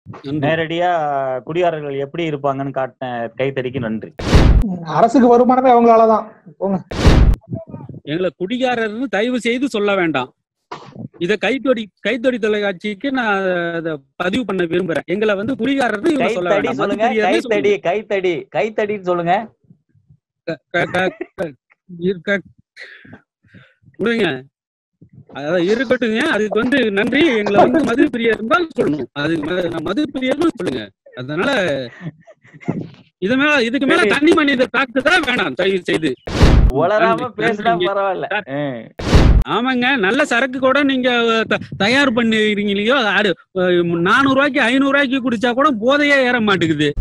நன்றி நேரடியா குடியாரர்கள் எப்படி இருப்பாங்கன்னு காட்டின கைத்தடிக்கு நன்றி அரசுக்கு வருமானமே அவங்களாலதான் போங்க எங்களை குடிகாரர்னு தயவு செய்து சொல்ல வேண்டாம் இத கைத்தொடி கைத்தொடி தொலைக்காட்சிக்கு நான் அத பதிவு பண்ண விரும்புறேன் எங்களை வந்து குடிகாரர்னு இவங்க சொல்ல கைத்தடி வேண்டாம் சொல்லுங்க மதுப்பிரியர்னே கைத்தடி கைத்தடி கைத்தடின்னு சொல்லுங்க க- க- க- இருக்க- விடுங்க அதான் இருக்கட்டுங்க அதுக்கு வந்து நன்றி எங்களை வந்து மது பிரியர் தான் சொல்லணும் அது ம- நான் மது பிரியர்னு சொல்லுங்க அதனால இது மேல இதுக்கு மேல சரி. தனி மனித தாக்கு தான் வேணாம் தயவு செய்து உளராம நன்றி, பேசினா நன்றிங்க. பரவாயில்ல ஆ. ஆமாங்க நல்ல சரக்கு கூட நீங்க த- தயார் பண்ணுறீங்க இல்லையோ அது நானூறு ரூபாய்க்கு ஐநூறு ரூபாய்க்கு குடிச்சா கூட போதையே ஏற மாட்டேங்குது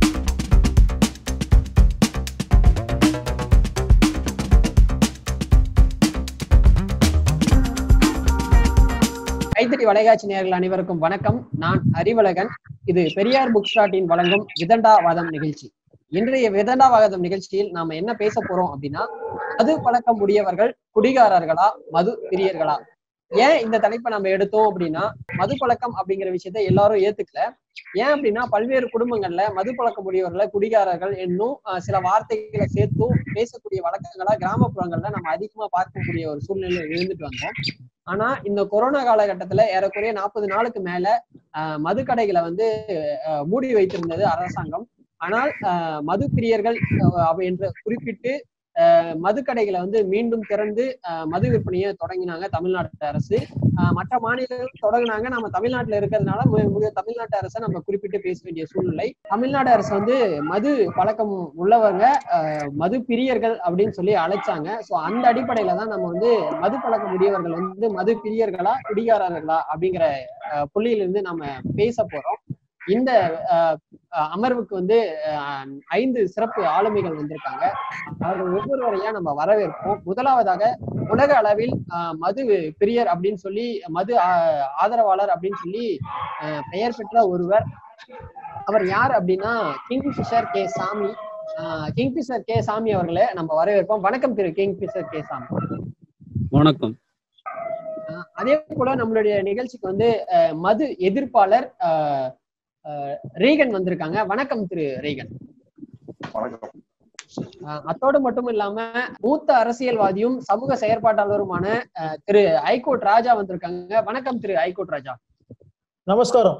கைத்தறி வளைகாட்சி நேயர்கள் அனைவருக்கும் வணக்கம் நான் அறிவழகன் இது பெரியார் புக் ஸ்டாட்டின் வழங்கும் விதண்டாவாதம் நிகழ்ச்சி இன்றைய விதண்டாவாதம் நிகழ்ச்சியில் நாம என்ன பேச போறோம் அப்படின்னா மது பழக்கம் உடையவர்கள் குடிகாரர்களா மது பிரியர்களா ஏன் இந்த தலைப்பை நம்ம எடுத்தோம் அப்படின்னா மது பழக்கம் அப்படிங்கிற விஷயத்த எல்லாரும் ஏத்துக்கல ஏன் அப்படின்னா பல்வேறு குடும்பங்கள்ல மது பழக்கம் உடையவர்களை குடிகாரர்கள் என்னும் அஹ், சில வார்த்தைகளை சேர்த்தும் பேசக்கூடிய வழக்கங்களா கிராமப்புறங்கள்ல நம்ம அதிகமா பார்க்கக்கூடிய ஒரு சூழ்நிலை இருந்துட்டு வந்தோம் ஆனா இந்த கொரோனா காலகட்டத்துல ஏறக்குறைய நாற்பது நாளுக்கு மேல ஆஹ், மதுக்கடைகளை வந்து ஆஹ், மூடி வைத்திருந்தது அரசாங்கம் ஆனால் ஆஹ், மது பிரியர்கள் ஆஹ், அப்ப என்று குறிப்பிட்டு ஆஹ், மதுக்கடைகளை வந்து மீண்டும் திறந்து ஆஹ், மது விற்பனையை தொடங்கினாங்க தமிழ்நாட்டு அரசு ஆஹ், மற்ற மாநிலங்கள் தொடங்கினாங்க நம்ம தமிழ்நாட்டுல இருக்கிறதுனால மு- மு- தமிழ்நாட்டு அரசை நம்ம குறிப்பிட்டு பேச வேண்டிய சூழ்நிலை தமிழ்நாடு அரசு வந்து மது பழக்கம் உள்ளவங்க ஆஹ், மது பிரியர்கள் அப்படின்னு சொல்லி அழைச்சாங்க சோ அந்த அடிப்படையில தான் நம்ம வந்து மது பழக்கம் உடையவர்கள் வந்து மது பிரியர்களா குடிகாரர்களா அப்படிங்கிற அஹ், புள்ளியிலிருந்து நம்ம பேச போறோம் இந்த அஹ், அஹ், அமர்வுக்கு வந்து அஹ், ஐந்து சிறப்பு ஆளுமைகள் வந்திருக்காங்க அவர்கள் ஒவ்வொருவரையா நம்ம வரவேற்போம் முதலாவதாக உலக அளவில் அஹ், மது பிரியர் அப்படின்னு சொல்லி மது ஆ- ஆதரவாளர் அப்படின்னு சொல்லி அஹ், பெயர் பெற்ற ஒருவர் அவர் யார் அப்படின்னா கிங்ஃபிஷர் கே சாமி அஹ், கிங்ஃபிஷர் கே சாமி அவர்களை நம்ம வரவேற்போம் வணக்கம் திரு கிங்ஃபிஷர் கே சாமி வணக்கம் அஹ் அதே போல நம்மளுடைய நிகழ்ச்சிக்கு வந்து அஹ், மது எதிர்ப்பாளர் அஹ், அஹ், ரீகன் வந்திருக்காங்க வணக்கம் திரு ரீகன் வணக்கம் அஹ், அத்தோடு மட்டும் இல்லாம மூத்த அரசியல்வாதியும் சமூக செயற்பாட்டாளருமான அஹ், திரு ஐகோட் ராஜா வந்திருக்காங்க வணக்கம் திரு ஐகோட் ராஜா நமஸ்காரம்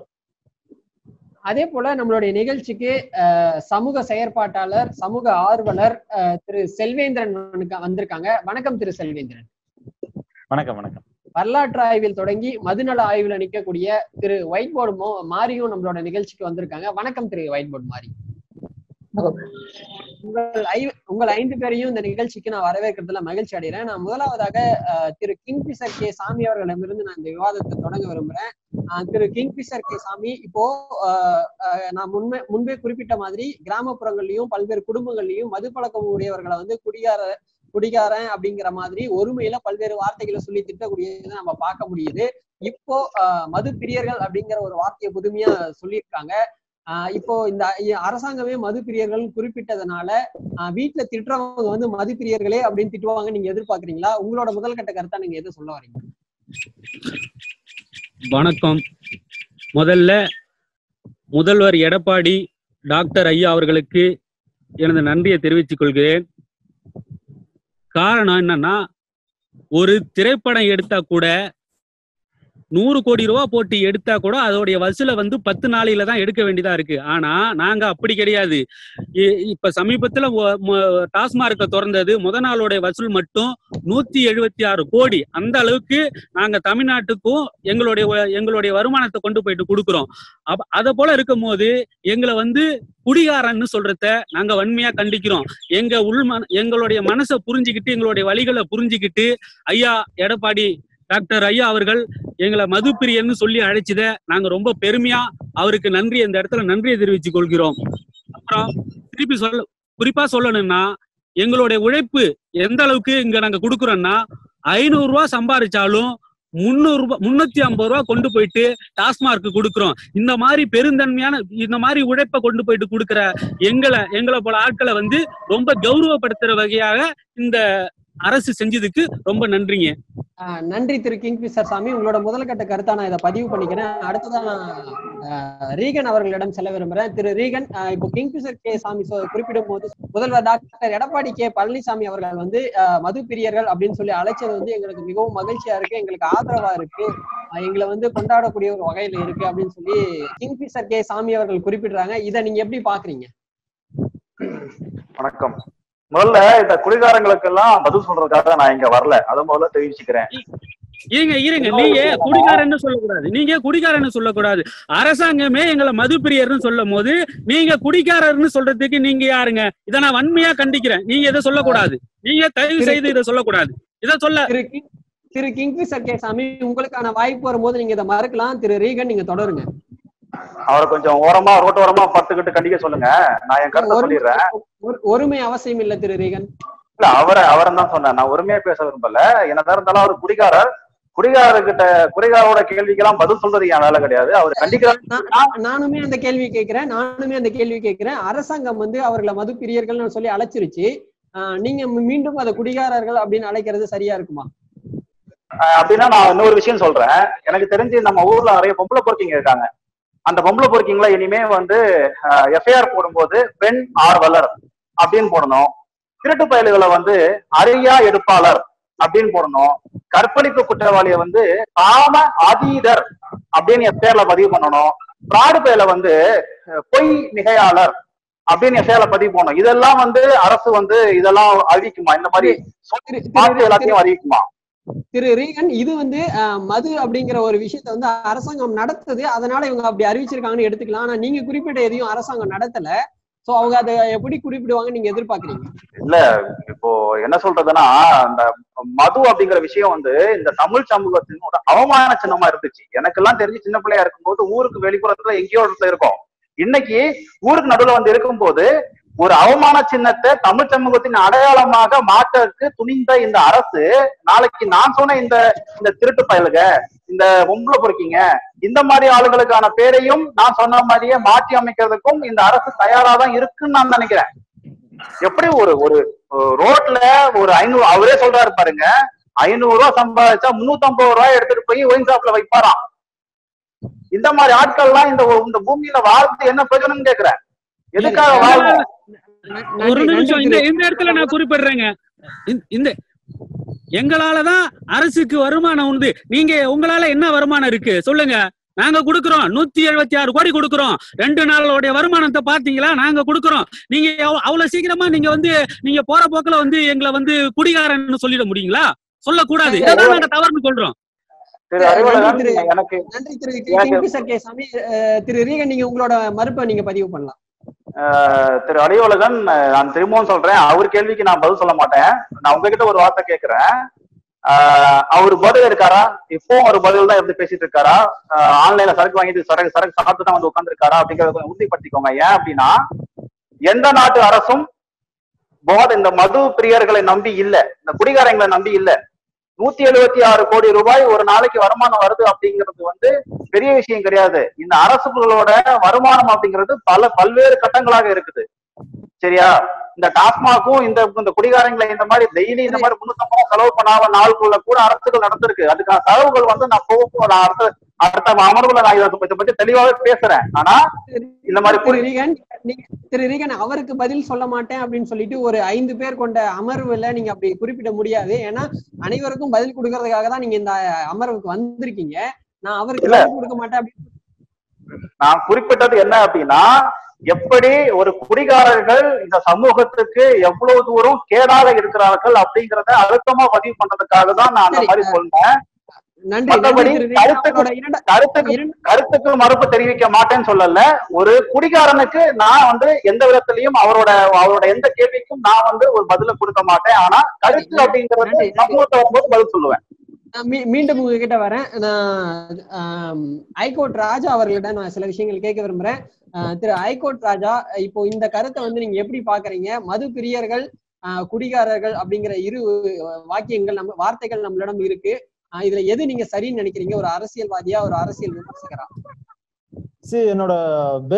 அதே போல நம்மளுடைய நிகழ்ச்சிக்கு அஹ், சமூக செயற்பாட்டாளர் சமூக ஆர்வலர் அஹ், திரு செல்வேந்திரன் வந்திருக்கா- வந்திருக்காங்க வணக்கம் திரு செல்வேந்திரன் வணக்கம் வணக்கம் வரலாற்று ஆய்வில் தொடங்கி மதுநல ஆய்வில் நிற்கக்கூடிய திரு ஒயிட் போர்டு மோ மாரியும் நம்மளோட நிகழ்ச்சிக்கு வந்திருக்காங்க வணக்கம் திரு ஒயிட் போர்டு மாரி உங்கள் ஐ உங்கள் ஐந்து பேரையும் இந்த நிகழ்ச்சிக்கு நான் வரவேற்கிறதுல மகிழ்ச்சி அடைகிறேன் நான் முதலாவதாக அஹ், திரு கிங்பிசர் கே சாமி அவர்களிடமிருந்து நான் இந்த விவாதத்தை தொடங்க விரும்புறேன் அஹ், திரு கிங்பிசர் கே சாமி இப்போ அஹ், அஹ், நான் முன்பே முன்பே குறிப்பிட்ட மாதிரி கிராமப்புறங்கள்லயும் பல்வேறு குடும்பங்கள்லயும் மது பழக்கம் உடையவர்களை வந்து குடிகார குடிகாரன் அப்படிங்கிற மாதிரி ஒருமையில பல்வேறு வார்த்தைகளை சொல்லி திட்டக்கூடியதை நம்ம பார்க்க முடியுது இப்போ அஹ், மது பிரியர்கள் அப்படிங்கிற ஒரு வார்த்தையை புதுமையா சொல்லியிருக்காங்க ஆஹ் இப்போ இந்த ஐ- அரசாங்கமே மது பிரியர்கள் குறிப்பிட்டதுனால ஆஹ் வீட்டுல திட்டுறவங்க வந்து மது பிரியர்களே அப்படின்னு திட்டுவாங்க நீங்க எதிர்பார்க்கறீங்களா உங்களோட முதல் கட்ட கருத்தா நீங்க எதை சொல்ல வரீங்க வணக்கம் முதல்ல முதல்வர் எடப்பாடி டாக்டர் ஐயா அவர்களுக்கு எனது நன்றியை தெரிவித்துக் கொள்கிறேன் காரணம் என்னன்னா ஒரு திரைப்படம் எடுத்தா கூட நூறு கோடி ரூபா போட்டு எடுத்தா கூட அதோடைய வசூலை வந்து பத்து நாளையில தான் எடுக்க வேண்டியதா இருக்கு ஆனா நாங்க அப்படி கிடையாது இ- இப்ப சமீபத்துல ஒ- மொ- டாஸ்மார்க்கை திறந்தது முத நாளோட வசூல் மட்டும் நூத்தி எழுபத்தி ஆறு கோடி அந்த அளவுக்கு நாங்க தமிழ்நாட்டுக்கும் எங்களுடைய வ- எங்களுடைய வருமானத்தை கொண்டு போயிட்டு கொடுக்குறோம் அப்ப அத போல இருக்கும் போது எங்களை வந்து குடிகாரன்னு சொல்றத நாங்க வன்மையா கண்டிக்கிறோம் எங்க உள் மன எங்களுடைய மனசை புரிஞ்சுக்கிட்டு எங்களுடைய வழிகளை புரிஞ்சுக்கிட்டு ஐயா எடப்பாடி டாக்டர் ஐயா அவர்கள் எங்களை மதுப்பிரியன்னு சொல்லி அழைச்சத நாங்க ரொம்ப பெருமையா அவருக்கு நன்றி இந்த இடத்துல நன்றியை தெரிவித்துக் கொள்கிறோம் அப்புறம் திருப்பி சொல்ல குறிப்பா சொல்லணும்னா எங்களுடைய உழைப்பு எந்த அளவுக்கு இங்க நாங்க கொடுக்குறோம்னா ஐநூறு ரூபாய் சம்பாதிச்சாலும் முந்நூறு ரூபாய் முன்னூத்தி ஐம்பது ரூபாய் கொண்டு போயிட்டு டாஸ்மார்க்கு கொடுக்குறோம் இந்த மாதிரி பெருந்தன்மையான இந்த மாதிரி உழைப்பை கொண்டு போயிட்டு கொடுக்குற எங்களை எங்களை போல ஆட்களை வந்து ரொம்ப கௌரவப்படுத்துற வகையாக இந்த அரசு செஞ்சதுக்கு ரொம்ப நன்றிங்க ஆஹ் நன்றி திரு கிங்ஃபிஷர் சாமி உங்களோட முதல் கட்ட கருத்தா நான் இதை பதிவு பண்ணிக்கிறேன் அடுத்ததா நான் ஆஹ் ரீகன் அவர்களிடம் செல்ல விரும்புறேன் திரு ரீகன் ஆஹ் இப்போ கிங்ஃபிஷர் கே சாமி சொ- குறிப்பிடும் போது முதல்வர் டாக்டர் எடப்பாடி கே பழனிசாமி அவர்கள் வந்து ஆஹ் மது பிரியர்கள் அப்படின்னு சொல்லி அழைச்சது வந்து எங்களுக்கு மிகவும் மகிழ்ச்சியா இருக்கு எங்களுக்கு ஆதரவா இருக்கு ஆஹ் எங்களை வந்து கொண்டாடக்கூடிய ஒரு வகையில இருக்கு அப்படின்னு சொல்லி கிங்ஃபிஷர் கே சாமி அவர்கள் குறிப்பிடுறாங்க இதை நீங்க எப்படி பாக்குறீங்க வணக்கம் முதல்ல இந்த குடிகாரங்களுக்கு எல்லாம் பதில் சொல்றதுக்காக நான் இங்க வரல அதை முதல்ல தெரிவிச்சுக்கிறேன் இருங்க இருங்க நீங்க குடிகாரன்னு சொல்லக்கூடாது நீங்க குடிகாரன்னு சொல்லக்கூடாது அரசாங்கமே எங்களை மது பிரியர்னு சொல்லும் போது நீங்க குடிகாரர்னு சொல்றதுக்கு நீங்க யாருங்க இதை நான் வன்மையா கண்டிக்கிறேன் நீங்க இதை சொல்லக்கூடாது நீங்க தயவு செய்து இதை சொல்லக்கூடாது இதை சொல்ல Thiru king Thiru Kingfisher K Samy உங்களுக்கான வாய்ப்பு வரும்போது நீங்க இதை மறுக்கலாம் திரு ரீகன் நீங்க தொடருங்க அவரை கொஞ்சம் ஓரமா ரோட்டோரமா படுத்துக்கிட்டு கண்டிக்க சொல்லுங்க நான் என் கருத்தை ஒரு- சொல்லிடுறேன் ஒரு- ஒருமை அவசியம் இல்ல திரு ரீகன் இல்ல அவரை அவரை தான் சொன்னேன் நான் ஒருமையா பேச விரும்பல என்னதான் இருந்தாலும் அவர் குடிகாரர் குடிகாரர்கிட்ட குடிகாரோட கேள்விக்கெல்லாம் பதில் சொல்றது என் வேலை கிடையாது அவர் கண்டிக்கிறார் நான்- நான்- நானுமே அந்த கேள்வி கேட்கிறேன் நானுமே அந்த கேள்வி கேட்கிறேன் அரசாங்கம் வந்து அவர்களை மது பிரியர்கள்னு சொல்லி அழைச்சிருச்சு ஆஹ் நீங்க மீ- மீண்டும் அதை குடிகாரர்கள் அப்படின்னு அழைக்கிறது சரியா இருக்குமா அஹ் அப்படின்னா நான் இன்னொரு விஷயம் சொல்றேன் எனக்கு தெரிஞ்சு நம்ம ஊர்ல நிறைய பொம்பளை பொறுக்கிங்க இருக்காங்க அந்த பொம்பளை பொறுக்கிங்கள இனிமே வந்து எஃப்ஐஆர் போடும்போது பெண் ஆர்வலர் அப்படின்னு போடணும் திருட்டு பயல்களை வந்து அரியா எடுப்பாளர் அப்படின்னு போடணும் கற்பழிப்பு குற்றவாளியை வந்து காம அதீதர் அப்படின்னு எஃப்ஐஆர்ல பதிவு பண்ணணும் பிராடு பயல வந்து அஹ், பொய் மிகையாளர் அப்படின்னு எஃப்ஐஆர்ல பதிவு பண்ணணும் இதெல்லாம் வந்து அரசு வந்து இதெல்லாம் அறிவிக்குமா இந்த மாதிரி திரு- பார்த்து திரு- எல்லாத்தையும் அறிவிக்குமா திரு ரீகன் இது வந்து ஆஹ், மது அப்படிங்கிற ஒரு விஷயத்த வந்து அரசாங்கம் நடத்துது அதனால இவங்க அப்படி அறிவிச்சிருக்காங்கன்னு எடுத்துக்கலாம் ஆனா நீங்க குறிப்பிட்ட எதையும் அரசாங்கம் நடத்தல சோ அவங்க அதை எப்படி குறிப்பிடுவாங்க நீங்க எதிர்பார்க்கறீங்க இல்ல இப்போ என்ன சொல்றதுன்னா அந்த மது அப்படிங்கிற விஷயம் வந்து இந்த தமிழ் சமூகத்தினோட அவமான சின்னமா இருந்துச்சு எனக்கெல்லாம் தெரிஞ்சு சின்ன பிள்ளையா இருக்கும்போது ஊருக்கு வெளிப்புறத்துல எங்கேயோ இடத்துல இருக்கும் இன்னைக்கு ஊருக்கு நடுவுல வந்து இருக்கும்போது ஒரு அவமான சின்னத்தை தமிழ் சமூகத்தின் அடையாளமாக மாற்றற்கு துணிந்த இந்த அரசு நாளைக்கு நான் சொன்ன இந்த இந்த திருட்டு பயலுக இந்த பொம்பளை பொறுக்கிங்க இந்த மாதிரி ஆளுங்களுக்கான பேரையும் நான் சொன்ன மாதிரியே மாற்றி அமைக்கிறதுக்கும் இந்த அரசு தயாரா தான் இருக்குன்னு நான் நினைக்கிறேன் எப்படி ஒரு ஒரு ஒரு ரோட்ல ஒரு ஐநூறு அவரே சொல்றாரு பாருங்க ஐநூறு ரூபாய் சம்பாதிச்சா முன்னூத்தி ஐம்பது ரூபாய் எடுத்துட்டு போய் ஒயின் ஷாப்ல வைப்பாராம் இந்த மாதிரி ஆட்கள்லாம் இந்த இந்த பூமியில வாழ்ந்து என்ன பிரயோஜனம் கேக்குறேன் எதுக்காக வாழணும் ந- ஒரு நன்றி, நிமிஷம் நன்றி இந்த திரு- இந்த இடத்துல நான் குறிப்பிடுறேங்க இந்த- இந்த எங்களாலதான் அரசுக்கு வருமானம் உண்டு நீங்க உங்களால என்ன வருமானம் இருக்கு சொல்லுங்க நாங்க கொடுக்கறோம் நூத்தி எழுபத்தி ஆறு கோடி கொடுக்கறோம் ரெண்டு நாளோடைய வருமானத்தை பாத்தீங்களா நாங்க கொடுக்கறோம் நீங்க எவ்வ- அவ்வளவு சீக்கிரமா நீங்க வந்து நீங்க போற போக்குல வந்து எங்களை வந்து குடிகாரன்னு சொல்லிட முடியுங்களா சொல்லக்கூடாது இதான் நாங்க தவறுன்னு சொல்றோம் திரு நன்றி அறிவழகன் திரு- எனக்கு நன்றி திரு எனக்கு- கிங்பிஷர் கே சாமி அஹ், திரு ரீகன் நீங்க உங்களோட மறுப்பை நீங்க பதிவு பண்ணலாம் ஆஹ், திரு அறிவழகன் ஆஹ், நான் திரும்பவும் சொல்றேன் அவர் கேள்விக்கு நான் பதில் சொல்ல மாட்டேன் நான் உங்ககிட்ட ஒரு வார்த்தை கேட்கிறேன் ஆஹ், அவர் பதில் இருக்காரா இப்பவும் ஒரு பதில் தான் எப்படி பேசிட்டு இருக்காரா ஆஹ், ஆன்லைன்ல சரக்கு வாங்கிட்டு சரக்கு சரக்கு சாப்பிட்டு தான் வந்து உட்காந்துருக்காரா அப்படிங்கறத கொஞ்சம் உறுதிப்படுத்திக்கோங்க ஏன் அப்படின்னா எந்த நாட்டு அரசும் போத இந்த மது பிரியர்களை நம்பி இல்ல இந்த குடிகாரங்களை நம்பி இல்ல நூத்தி எழுபத்தி ஆறு கோடி ரூபாய் ஒரு நாளைக்கு வருமானம் வருது அப்படிங்கிறது வந்து பெரிய விஷயம் கிடையாது இந்த அரசுகளோட வருமானம் அப்படிங்கிறது பல பல்வேறு கட்டங்களாக இருக்குது சரியா இந்த டாஸ்மாக்கும் இந்த இந்த குடிகாரங்களை இந்த மாதிரி டெய்லி இந்த மாதிரி முன்னூத்தம்பது ரூபாய் செலவு பண்ணாத நாளுக்குள்ள கூட அரசுகள் நடந்திருக்கு அதுக்கான செலவுகள் வந்து நான் போக நான் அடுத்த அடுத்த அமர்வுல நான் இதை இதை பத்தி தெளிவாவே பேசுறேன் ஆனா இந்த மாதிரி திரு ரீகன் நீங்க திரு ரீகன் அவருக்கு பதில் சொல்ல மாட்டேன் அப்படின்னு சொல்லிட்டு ஒரு ஐந்து பேர் கொண்ட அமர்வுல நீங்க அப்படி குறிப்பிட முடியாது ஏன்னா அனைவருக்கும் பதில் கொடுக்கறதுக்காக தான் நீங்க இந்த அமர்வுக்கு வந்திருக்கீங்க நான் அவருக்கு இல்ல. பதில் கொடுக்க மாட்டேன் அப்படின்னு நான் குறிப்பிட்டது என்ன அப்படின்னா எப்படி ஒரு குடிகாரர்கள் இந்த சமூகத்துக்கு எவ்வளவு தூரம் கேடாக இருக்கிறார்கள் அப்படிங்கறத அழுத்தமா பதிவு பண்றதுக்காக தான் நான் அந்த சரி. மாதிரி சொன்னேன் நன்றி மத்தபடி நன்றி திரு ரீகன் கருத்துக்கு- அவரோட இரண்ட- கருத்துக்கு இரண்டு- கருத்துக்கு மறுப்பு தெரிவிக்க மாட்டேன்னு சொல்லல ஒரு குடிகாரனுக்கு நான் வந்து எந்த விதத்திலையும் அவரோட அவரோட எந்த கேள்விக்கும் நான் வந்து ஒரு பதில கொடுக்க மாட்டேன் ஆனா கருத்து நன்றி, அப்படிங்கறது நன்றி. சமூகத்தை வரும்போது பதில் சொல்லுவேன் நான் மீ- மீண்டும் உங்ககிட்ட வரேன் நான் ஆம், ஹைகோர்ட் ராஜா அவர்களிடம் நான் சில விஷயங்கள் கேட்க விரும்புறேன் ஆஹ், திரு ஹைகோர்ட் ராஜா இப்போ இந்த கருத்தை வந்து நீங்க எப்படி பாக்குறீங்க மது பிரியர்கள் ஆஹ், குடிகாரர்கள் அப்படிங்கிற இரு அஹ், வாக்கியங்கள் நம்ம வார்த்தைகள் நம்மளிடம் இருக்கு ஆஹ், இதுல எது நீங்க சரின்னு நினைக்கிறீங்க ஒரு அரசியல்வாதியா ஒரு அரசியல் விமர்சகரா See, என்னோட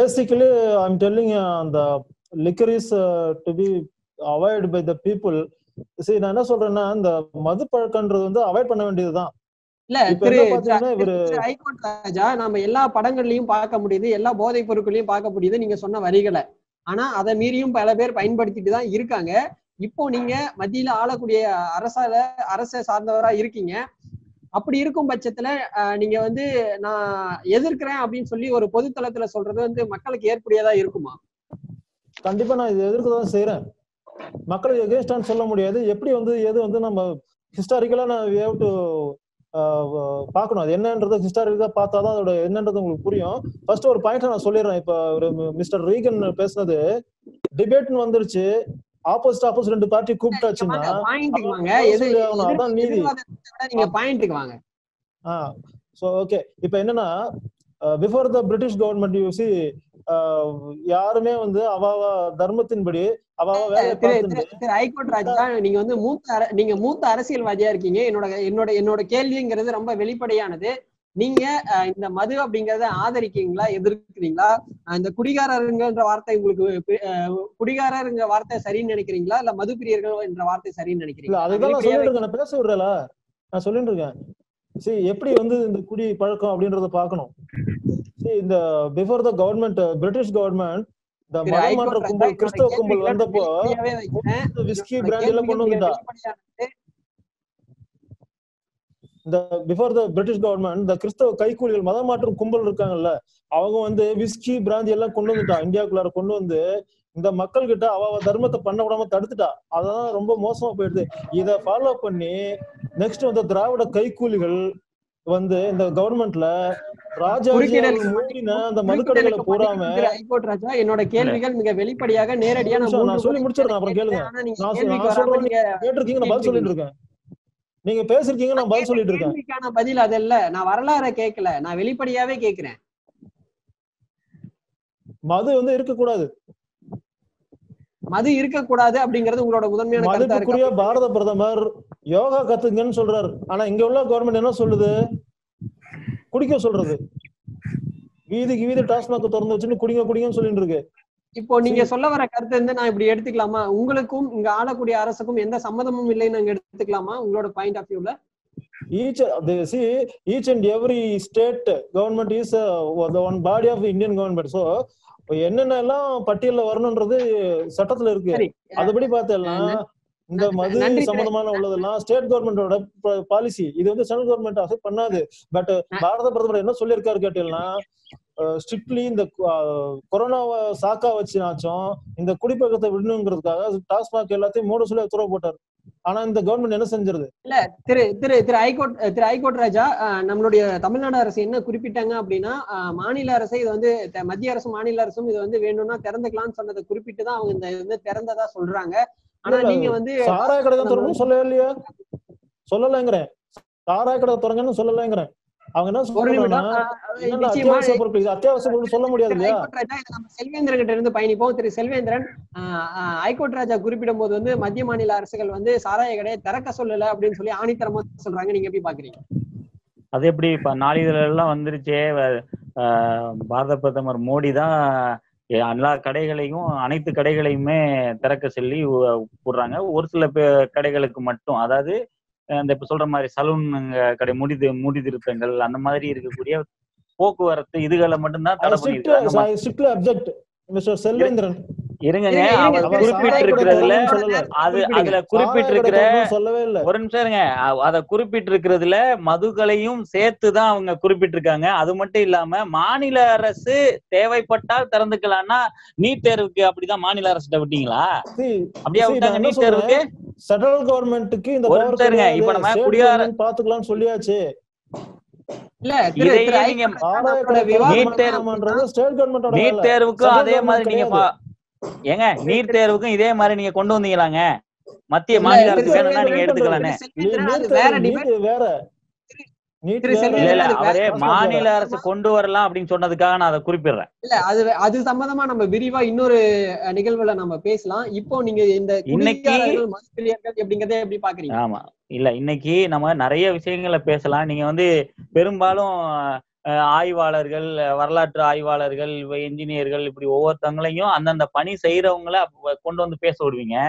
basically I'm telling the liquor is uh, to be avoided by the people சரி நான் என்ன சொல்றேன்னா இந்த மது பழக்கன்றது வந்து அவாய்ட் பண்ண வேண்டியதுதான் இல்ல இப்ப திரு என்ன பாத்தீங்கன்னா இவரு திரு ஹைகோர்ட் ராஜா நம்ம எல்லா படங்கள்லயும் பார்க்க முடியுது எல்லா போதைப் பொருட்களையும் பார்க்க முடியுது நீங்க சொன்ன வரிகளை ஆனா அதை மீறியும் பல பேர் பயன்படுத்திட்டு தான் இருக்காங்க இப்போ நீங்க மத்தியில ஆளக்கூடிய அரசால அரசை சார்ந்தவரா இருக்கீங்க அப்படி இருக்கும் பட்சத்துல அஹ், நீங்க வந்து நான் எதிர்க்கிறேன் அப்படின்னு சொல்லி ஒரு பொதுத்தளத்துல சொல்றது வந்து மக்களுக்கு ஏற்புடையதா இருக்குமா கண்டிப்பா நான் இது எதிர்க்க தான் செய்யறேன் மக்களுக்கு எகேன்ஸ்டான்னு சொல்ல முடியாது எப்படி வந்து எது வந்து நம்ம ஹிஸ்டாரிக்கலா நான் we have to, ஆஹ், வ- பார்க்கணும் அது என்னன்றது ஹிஸ்டாரிக்கலா பார்த்தா தான் அதோட என்னன்றது உங்களுக்கு புரியும் ஃபர்ஸ்ட் ஒரு பாயிண்ட் நான் சொல்லிடுறேன் இப்ப ஒரு மிஸ்டர் ரீகன் பேசுனது டிபேட்னு வந்துருச்சு ஆப்போசிட் ஆப்போசிட் ரெண்டு பார்ட்டி கூப்பிட்டாச்சுன்னா பாயிண்ட்டுக்கு வாங்க பதில் எது சொல்லி ஆகணும். அதான் நீதி. எதிர்வாதத்தை விட நீங்க பாயிண்ட்டுக்கு வாங்க ஆ ஸோ ஓகே இப்போ என்னன்னா பிஃபோர் த பிரிட்டிஷ் கவர்மெண்ட் யூசி யாருமே வந்து அவாவ தர்மத்தின்படி அவாவ வேலையை திரு பார்த்துட்டு திரு- திரு ஹைகோர்ட் ராஜா நீங்க வந்து மூத்த அர- நீங்க மூத்த அரசியல்வாதியா இருக்கீங்க என்னோட என்னோட என்னோட கேள்விங்கிறது ரொம்ப வெளிப்படையானது நீங்க அஹ், இந்த மது அப்படிங்கறத ஆதரிக்கிறீங்களா எதிர்க்கிறீங்களா அஹ், இந்த குடிகாரருங்கன்ற வார்த்தை உங்களுக்கு பி- அஹ், குடிகாரருங்க வார்த்தை சரின்னு நினைக்கிறீங்களா இல்ல மது பிரியர்கள் என்ற வார்த்தை சரின்னு இல்ல நினைக்கிறீங்களா அதுதான் நான் வெளிப்படையாவே சொல்லிட்டு இருக்கேன் நான் பேச விடுறல நான் சொல்லிட்டு இருக்கேன் சரி எப்படி வந்து இந்த குடி பழக்கம் அப்படின்றத பார்க்கணும் சரி இந்த before the government British government இந்த திரு மதமாற்ற ஹைகோர்ட் ராஜா, கும்பல் என்னோட கிறிஸ்தவ கும்பல் கேள்விகளை வந்தப்போ வெளிப்படையாவே வைக்கிறேன். விஸ்கி என்னோட பிராண்ட் எல்லாம் கொண்டு கேள்விகள் மிக வந்துட்டா வெளிப்படையானது. இந்த பிஃபோர் த பிரிட்டிஷ் கவர்மெண்ட் இந்த கிறிஸ்தவ கைக்கூலிகள் மதம் மாற்றும் கும்பல் இருக்காங்கல்ல அவங்க வந்து விஸ்கி பிராந்தி எல்லாம் கொண்டு வந்துட்டா இந்தியாவுக்குள்ளார கொண்டு வந்து இந்த மக்கள் கிட்ட அவ அவ தர்மத்தை பண்ண விடாம தடுத்துட்டா அதான் ரொம்ப மோசமா போயிடுது இத ஃபாலோ பண்ணி நெக்ஸ்ட் வந்து திராவிட கைக்கூலிகள் வந்து இந்த கவர்மெண்ட்ல ராஜாஜி குறுக்கிடல் அவர்கள் மூடின அந்த மதுக்கடைகளை பூராம திரு ஹைகோர்ட் ராஜா என்னோட கேள்விகள் மிக வெளிப்படையாக நேரடியா நான் நிமிஷம், நான் மூன்று சொல்லி முறை முடிச்சிடுறேன், அப்புறம் கேளுங்க. ஆனா நீங்க நான் சொ- கேள்விக்கு நான் வராம சொல்றேன் நீங்க கேட்டிருக்கீங்க நான் பதில் சொல்லிட்டு இருக்கேன் நீங்க பேசிருக்கீங்க நான் பதில் சொல்லிட்டு இருக்கேன் கேள்விக்கான பதில் அதல்ல நான் வரலாற கேட்கல நான் வெளிப்படையாவே கேக்குறேன் மது வந்து இருக்கக்கூடாது மது இருக்கக்கூடாது அப்படிங்கறது உங்களோட முதன்மையான கருத்தா மதிப்புக்குரிய இருக்கு பாரத பிரதமர் யோகா கத்துங்கன்னு சொல்றாரு ஆனா இங்க உள்ள கவர்மெண்ட் என்ன சொல்லுது குடிக்க சொல்றது வீதிக்கு வீதி டாஸ்மாக் திறந்து வச்சுட்டு குடிங்க குடிங்கன்னு சொல்லிட்டு இருக்கு இப்போ நீங்க சொல்ல வர கருத்து வந்து நான் இப்படி எடுத்துக்கலாமா உங்களுக்கும் இங்க ஆளக்கூடிய அரசுக்கும் எந்த சம்மதமும் இல்லைன்னு நாங்க எடுத்துக்கலாமா உங்களோட பாயிண்ட் ஆஃப் வியூல each they see each and every state government is uh, the one body of the indian government so என்னென்ன எல்லாம் பட்டியல்ல வரணும்ன்றது சட்டத்துல இருக்கு சரி அதுபடி பார்த்தேன்னா இந்த நன்றி- மது நன்றி திரு- சம்பந்தமான உள்ளதெல்லாம் ஸ்டேட் கவர்மெண்டோட பாலிசி இது வந்து சென்ட்ரல் கவர்மெண்ட் அஃபெக்ட் பண்ணாது பட் பாரத பிரதமர் என்ன சொல்லியிருக்காரு கேட்டீங்கன்னா ஸ்ட்ரிக்ட்லி இந்த அஹ், கொரோனாவை சாக்கா வச்சுனாச்சும் இந்த குடிப்பழக்கத்தை விடணுங்கிறதுக்காக டாஸ்மாக் எல்லாத்தையும் மூட சொல்லி உத்தரவு போட்டார் ஆனா இந்த கவர்மெண்ட் என்ன செஞ்சிருது திரு திரு திரு ஹைகோர்ட் திரு ஹைகோர்ட் ராஜா அஹ், நம்மளுடைய தமிழ்நாடு அரசு என்ன குறிப்பிட்டாங்க அப்படின்னா அஹ், மாநில அரசு இது வந்து த- மத்திய அரசும் மாநில அரசும் இது வந்து வேணும்னா திறந்துக்கலாம்னு சொன்னதை குறிப்பிட்டு தான் அவங்க இந்த வந்து திறந்ததா சொல்றாங்க ஆனா இல்ல, நீங்க வந்து சாராய கடை தான் திறக்கணும்னு சொல்லவே இல்லையா சொல்லலைங்கிறேன் சாராய கடை திறங்கன்னு சொல்லலைங்கிறேன் அவங்க என்ன ஒரு சொல்றாங்கன்னா நிமிடம் அஹ், என்னென்ன நிச்சயமா அத்தியாவசிய பொருட்கள் இது அத்தியாவசிய பொருட்கள் சொல்ல முடியாது திரு இல்லையா ஹைகோர்ட் ராஜா இதை நம்ம செல்வேந்திரன் கிட்ட இருந்து பயணிப்போம் திரு செல்வேந்திரன் ஆஹ் ஆஹ் ஹைகோர்ட் ராஜா குறிப்பிடும் போது வந்து மத்திய மாநில அரசுகள் வந்து சாராய கடையை திறக்க சொல்லல அப்படின்னு சொல்லி ஆணித்தரமா சொல்றாங்க நீங்க எப்படி பாக்குறீங்க அது எப்படி இப்ப நாளிதழ் எல்லாம் வந்துருச்சே வ- ஆஹ் பாரத பிரதமர் மோடி தான் எல்லா கடைகளையும் அனைத்து கடைகளையுமே திறக்க சொல்லி உ- போடுறாங்க ஒரு சில பே- கடைகளுக்கு மட்டும் அதாவது அஹ் இந்த இப்ப சொல்ற மாதிரி சலூன் கடை முடி தி- முடி திருத்தங்கள் அந்த மாதிரி இருக்கக்கூடிய போக்குவரத்து இதுகளை மட்டும்தான் தடை பண்ணிருக்காங்க ஸ்ட்ரிக்ட்லி அப்செக்ட் மிஸ்டர் செல்வேந்திரன் இருங்கங்க இருங்க, அவர் இருங்க. குறிப்பிட்டு இருக்கிறதுல சொல்லல. அது குறிப்பிடுங்க. அதுல குறிப்பிட்டு இருக்கிற சொல்லவே இல்ல ஒரு நிமிஷம் இருங்க அ- அத குறிப்பிட்டிருக்கிறதுல மதுக்களையும் சேர்த்து தான் அவங்க குறிப்பிட்டிருக்காங்க அது மட்டும் இல்லாம மாநில அரசு தேவைப்பட்டால் திறந்துக்கலாம்னா நீட் தேர்வுக்கு அப்படிதான் மாநில அரசு விட்டீங்களா See, அப்படியா see, விட்டாங்க நான் என்ன நீட் தேர்வுக்கு சென்ட்ரல் கவர்மெண்ட்டுக்கு இந்த ஒரு power நிமிஷம் இருங்க. கிடையாது. இப்ப நம்ம State குடியார- government பாத்துக்கலாம்னு சொல்லியாச்சு இல்ல திரு இதையே திரு நீங்க ஹைகோர்ட் ராஜா ஆதாய நம்மளோட கடை விவாதம் நீட் தேர்வு பண்ணலாமான்றது ஸ்டேட் கவர்மெண்டோட நீட் தேர்வுக்கும் அதே மாதிரி நீங்க பா- ஏங்க நீட் தேர்வுக்கும் இதே மாதிரி நீங்க கொண்டு வந்தீங்களாங்க மத்திய இல்ல, மாநில இது அரசு வேணும்னா நீங்க வேற எடுத்துக்கலானே செல்வேந்திரன் அது வேற டிபேட் வேற நீட் திரு வேற. இல்ல செல்வேந்திரன் இல்ல அது அவரே வேற- மாநில அரசு கொண்டு வரலாம் அப்படின்னு சொன்னதுக்காக நான் அதை குறிப்பிடுறேன் இல்ல அது அது சம்பந்தமா நம்ம விரிவா இன்னொரு அஹ், நிகழ்வுல நம்ம பேசலாம் இப்போ நீங்க இந்த இன்னைக்கு- குடிகாரர்கள் மதுப்பிரியர்கள் அப்படிங்கறத எப்படி பாக்குறீங்க ஆமா இல்ல இன்னைக்கு நம்ம நிறைய விஷயங்களை பேசலாம் நீங்க வந்து பெரும்பாலும் அஹ், ஆய்வாளர்கள் வரலாற்று ஆய்வாளர்கள் என்ஜினியர்கள் இப்படி ஒவ்வொருத்தவங்களையும் அந்தந்த பணி செய்யறவங்கள கொண்டு வந்து பேச விடுவீங்க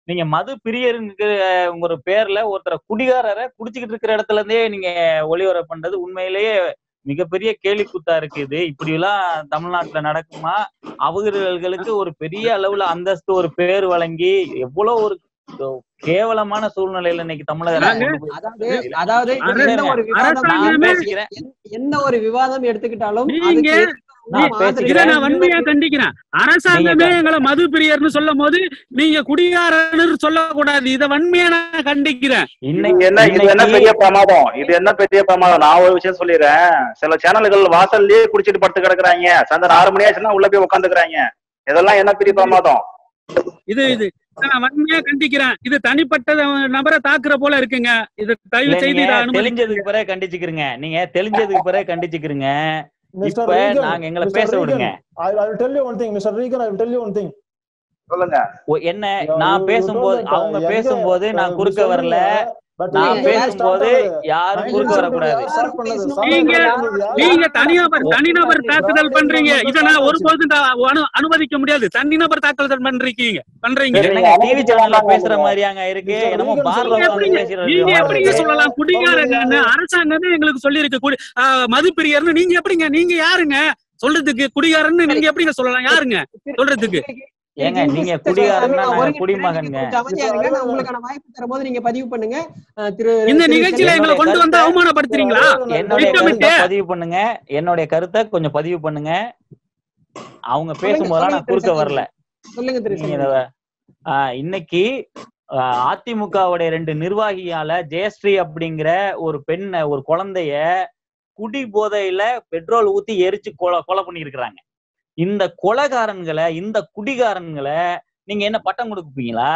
நீங்க மது பிரியருங்கிற ஒரு பேர்ல ஒருத்தரை குடிகாரரை குடிச்சுக்கிட்டு இருக்கிற இடத்துல இருந்தே நீங்க ஒளிவர பண்றது உண்மையிலேயே மிகப்பெரிய கேலி கூத்தா இருக்கு இது இப்படி எல்லாம் தமிழ்நாட்டுல நடக்குமா அவர்களுக்கு ஒரு பெரிய அளவுல அந்தஸ்து ஒரு பேர் வழங்கி எவ்வளவு ஒரு கேவலமான சூழ்நிலையில இன்னைக்கு தமிழக அரசு நாங்க- கொண்டு போய் அதாவது அதாவது அரசு- என்ன ஒரு விவாதம் நான் அரசாங்கமே- பேசிக்கிறேன் என்ன ஒரு விவாதம் எடுத்துக்கிட்டாலும் நீங்க- அதுக்கு ஏற்ற நான் மாதிரி பேசிக்கிறேன். இதை நான் வன்மையா கண்டிக்கிறேன் அரசாங்கமே நீங்க- எங்களை மது பிரியர்னு சொல்லும் போது நீங்க குடிகாரன்னு சொல்லக்கூடாது இதை வன்மையா நான் கண்டிக்கிறேன் இன்னைக்கு இது என்ன இது என்ன பெரிய பிரமாதம் இது என்ன பெரிய பிரமாதம் நான் ஒரு விஷயம் சொல்லிடுறேன் சில சேனல்கள் வாசல்லயே குடிச்சிட்டு படுத்து கிடக்குறாங்க சாயந்தரம் ஆறு மணி ஆச்சுன்னா உள்ள போய் உட்காந்துக்கிறாங்க இதெல்லாம் என்ன பெரிய பிரமாதம் இது இது இதை நான் வன்மையா கண்டிக்கிறேன் இது தனிப்பட்ட நபரை தாக்குற போல இருக்குங்க இது தயவு இல்ல, செய்து நீங்க இதை அனுமதி தெளிஞ்சதுக்கு பிறகு கண்டிச்சுக்கிறீங்க நீங்க தெளிஞ்சதுக்கு பிறகு கண்டிச்சுக்கிறீங்க மிஸ்டர் இப்ப ரீகன் நாங்க எங்களை Mr. பேச Regan, விடுங்க I I will tell you one thing mister Regan I will tell you one thing சொல்லுங்க ஓ, என்ன You- நான் you- you பேசும்போது told that, அவங்க uh, பேசும்போது எங்க, நான் uh, குறுக்க Mr. வரல Regan, but நான் எங்க பேசும்போது start ஆகுது? யாரும் குறுக்க Nineteen வரக்கூடாது seventy start பண்ணது. நீங்க- சாதாரண நீங்க- யாரு- நீங்க தனிநபர் தனிநபர் தாக்குதல் திராவிட பண்றீங்க இயக்கம் இதை நான் தான் ஒருபோதும் தா- அனு- அனுமதிக்க முடியாது தனிநபர் தாக்குதல் பண்றீங்க பண்றீங்க சரி, என்னங்க நீங்க டிவி சேனல்ல அவங்க பேசுற அவங்க மாதிரியாங்க இருக்கு Mr. என்னமோ Regan பார்ல சொல்லுங்க. உட்கார்ந்து பேசுற நீங்க மாதிரி எப்படிங்க இருக்கு. சொல்லலாம் குடிகாரங்கன்னு அரசாங்கமே எங்களுக்கு சொல்லி இருக்கு குடி ஆஹ் மது பிரியர்னு நீங்க எப்படிங்க நீங்க யாருங்க சொல்றதுக்கு குடிகாரன்னு நீங்க எப்படிங்க சொல்லலாம் யாருங்க சொல்றதுக்கு ஏங்க திருப்பி நீங்க சிஸ்டர் குடிகாரன்னா சொல்றாங்க, நாங்க ஒரு குடிமகன்ங்க கொஞ்சம் அமைதியா இருங்க. நான் உங்களுக்கான வாய்ப்பு தரும்போது நீங்க பதிவு பண்ணுங்க அஹ் திரு இந்த திரு நிகழ்ச்சியில செல்வன் எங்களை கொண்டு வந்து அவமானப்படுத்துறீங்களா என்னுடைய திட்டமிட்டு. கருத்தை பதிவு பண்ணுங்க என்னுடைய கருத்தை கொஞ்சம் பதிவு பண்ணுங்க அவங்க பேசும்போதெல்லாம் நான் குறுக்க வரல சொல்லுங்க திரு நீங்க செல்வன். இத- ஆஹ் இன்னைக்கு ஆஹ் அதிமுகவுடைய ரெண்டு நிர்வாகியால ஜெயஸ்ரீ அப்படிங்கிற ஒரு பெண்ண ஒரு குழந்தைய குடி போதையில பெட்ரோல் ஊத்தி எரிச்சு கொலை கொலை பண்ணியிருக்கிறாங்க இந்த கொலைகாரன்களை இந்த குடிகாரன்களை நீங்க என்ன பட்டம் கொடுப்பீங்களா